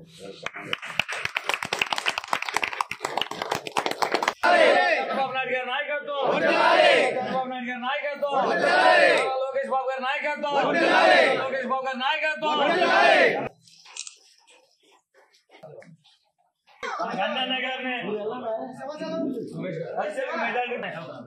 చంద్రబాబు నాయుడు గారి నాయకత్వం చంద్రబాబు నాయుడు గారి నాయకత్వం నారా లోకేష్ బాబు గారి నాయకత్వం లోకేష్ బాబు గారి నాయకత్వం గంగన్న గారిని మెజారిటీ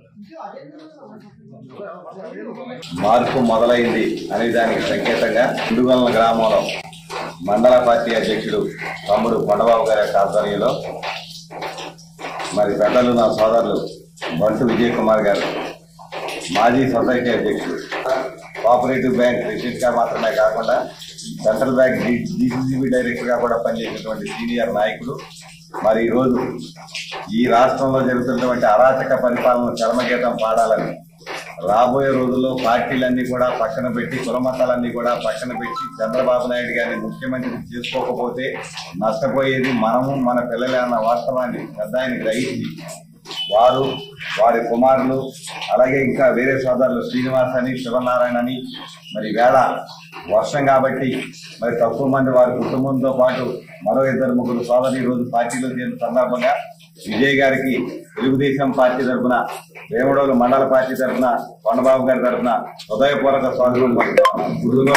మార్పు మొదలైంది అనే దానికి సంకేతంగా ఇందుగొల్ల గ్రామంలో మండల పార్టీ అధ్యక్షుడు తమ్ముడు కొండబాబు గారి యొక్క ఆధ్వర్యంలో మరి పెద్దలు నా సోదరులు బంటు విజయ్ కుమార్ గారు మాజీ సొసైటీ అధ్యక్షుడు కోఆపరేటివ్ బ్యాంక్ ప్రెసిడెంట్ గా మాత్రమే కాకుండా సెంట్రల్ బ్యాంక్ డిసిసిబి డైరెక్టర్ గా కూడా పనిచేసినటువంటి సీనియర్ నాయకుడు మరి ఈ రోజు ఈ రాష్ట్రంలో జరుగుతున్నటువంటి అరాచక పరిపాలన చర్మగీతం పాడాలని రాబోయే రోజుల్లో పార్టీలన్నీ కూడా పక్కన పెట్టి కులమతాలన్నీ కూడా పక్కన పెట్టి చంద్రబాబు నాయుడు గారిని ముఖ్యమంత్రి చేసుకోకపోతే నష్టపోయేది మనము మన పిల్లలే అన్న వాస్తవాన్ని పెద్ద ఆయన గ్రహించి వారు వారి కుమారులు అలాగే ఇంకా వేరే సోదరులు శ్రీనివాస్ అని శివనారాయణ అని మరి వేళ వర్షం కాబట్టి మరి తక్కువ మంది వారి కుటుంబంతో పాటు మరో ఇద్దరు ముగ్గురు సోదరు ఈ రోజు పార్టీలో చేరిన సందర్భంగా విజయ్ గారికి తెలుగుదేశం పార్టీ తరఫున వేమడోలు మండల పార్టీ తరఫున కొండబాబు గారి తరఫున హృదయపూర్వక స్వాగతం పలుకుతున్నాం. గురువుగా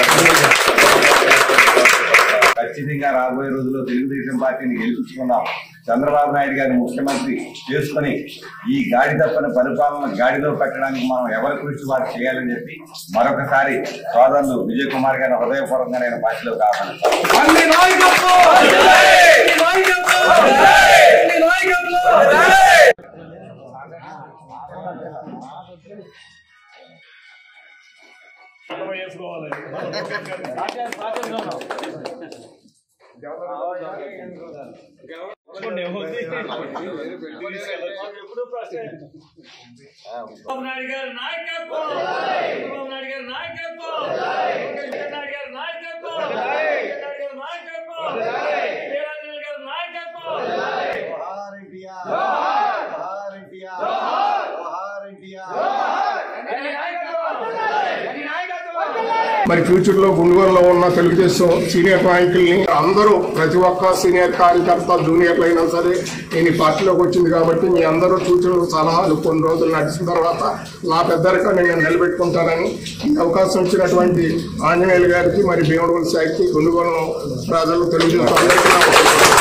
ఖచ్చితంగా రాబోయే రోజుల్లో తెలుగుదేశం పార్టీని గెలిపించుకుందాం చంద్రబాబు నాయుడు గారిని ముఖ్యమంత్రి చేసుకుని ఈ గాడి తప్పని పరిపాలన గాడిలో పెట్టడానికి మనం ఎవరి కృషి వారు చేయాలని చెప్పి మరొకసారి సోదరులు విజయ్ కుమార్ గారిని హృదయపూర్వకంగా నేను పార్టీలో కావాలి అన్ని నాయకత్వం అన్ని నాయకత్వం అన్ని నాయకత్వం చంద్రబాబు నాయుడు గారి నాయకత్వం చంద్రబాబు నాయుడు గారి నాయకత్వం లోకేష్ నాయుడు గారి నాయకత్వం లోకేష్ నాయుడు గారి నాయకత్వం వీరాంజనేయులు గారి నాయకత్వం మరి ఫ్యూచర్ లో గుండుగోలులో ఉన్న తెలుగుదేశం సీనియర్ నాయకుల్ని అందరూ ప్రతి ఒక్క సీనియర్ కార్యకర్త జూనియర్లు అయినా సరే నేను ఈ పార్టీలోకి వచ్చింది కాబట్టి మీ అందరూ సూచనలు సలహాలు కొన్ని రోజులు నడిచిన తర్వాత నా పెద్దరికాన్ని నేను నిలబెట్టుకుంటానని ఈ అవకాశం ఇచ్చినటువంటి ఆంజనేయులు గారికి మరి భీమడోలు శాఖకి గుండుగోలు ప్రజలు తెలుగుదేశం అందరికీ నా